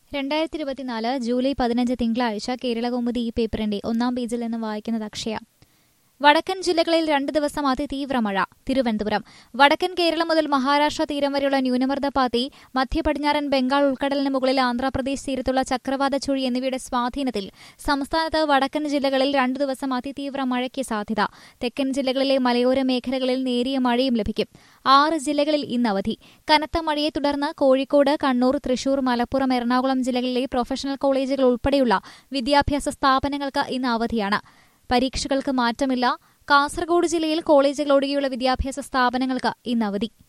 രണ്ടായിരത്തി ഇരുപത്തിനാല് ജൂലൈ പതിനഞ്ച് തിങ്കളാഴ്ച കേരളകൗമുദി ഈ പേപ്പറിന്റെ ഒന്നാം പേജിൽ നിന്ന് വായിക്കുന്നത് അക്ഷയ വടക്കൻ ജില്ലകളിൽ രണ്ട് ദിവസം അതിതീവ്ര മഴ തിരുവനന്തപുരം വടക്കൻ കേരളം മുതൽ മഹാരാഷ്ട്ര തീരം വരെയുള്ള ന്യൂനമർദ്ദപാത്തി മധ്യ പടിഞ്ഞാറൻ ബംഗാൾ ഉൾക്കടലിന് മുകളിൽ ആന്ധ്രാപ്രദേശ് തീരത്തുള്ള ചക്രവാത ചുഴി എന്നിവയുടെ സ്വാധീനത്തിൽ സംസ്ഥാനത്ത് വടക്കൻ ജില്ലകളിൽ രണ്ടു ദിവസം അതിതീവ്ര മഴയ്ക്ക് സാധ്യത തെക്കൻ ജില്ലകളിലെ മലയോര മേഖലകളിൽ നേരിയ മഴയും ലഭിക്കും ആറ് ജില്ലകളിൽ ഇന്ന് അവധി കനത്ത മഴയെ തുടർന്ന് കോഴിക്കോട് കണ്ണൂർ തൃശൂർ മലപ്പുറം എറണാകുളം ജില്ലകളിലെ പ്രൊഫഷണൽ കോളേജുകൾ ഉൾപ്പെടെയുള്ള വിദ്യാഭ്യാസ സ്ഥാപനങ്ങൾക്ക് ഇന്ന് അവധിയാണ് പരീക്ഷകൾക്ക് മാറ്റമില്ല കാസർഗോഡ് ജില്ലയിൽ കോളേജുകൾ ഒഴികെയുള്ള വിദ്യാഭ്യാസ സ്ഥാപനങ്ങൾക്ക് ഇന്ന് അവധി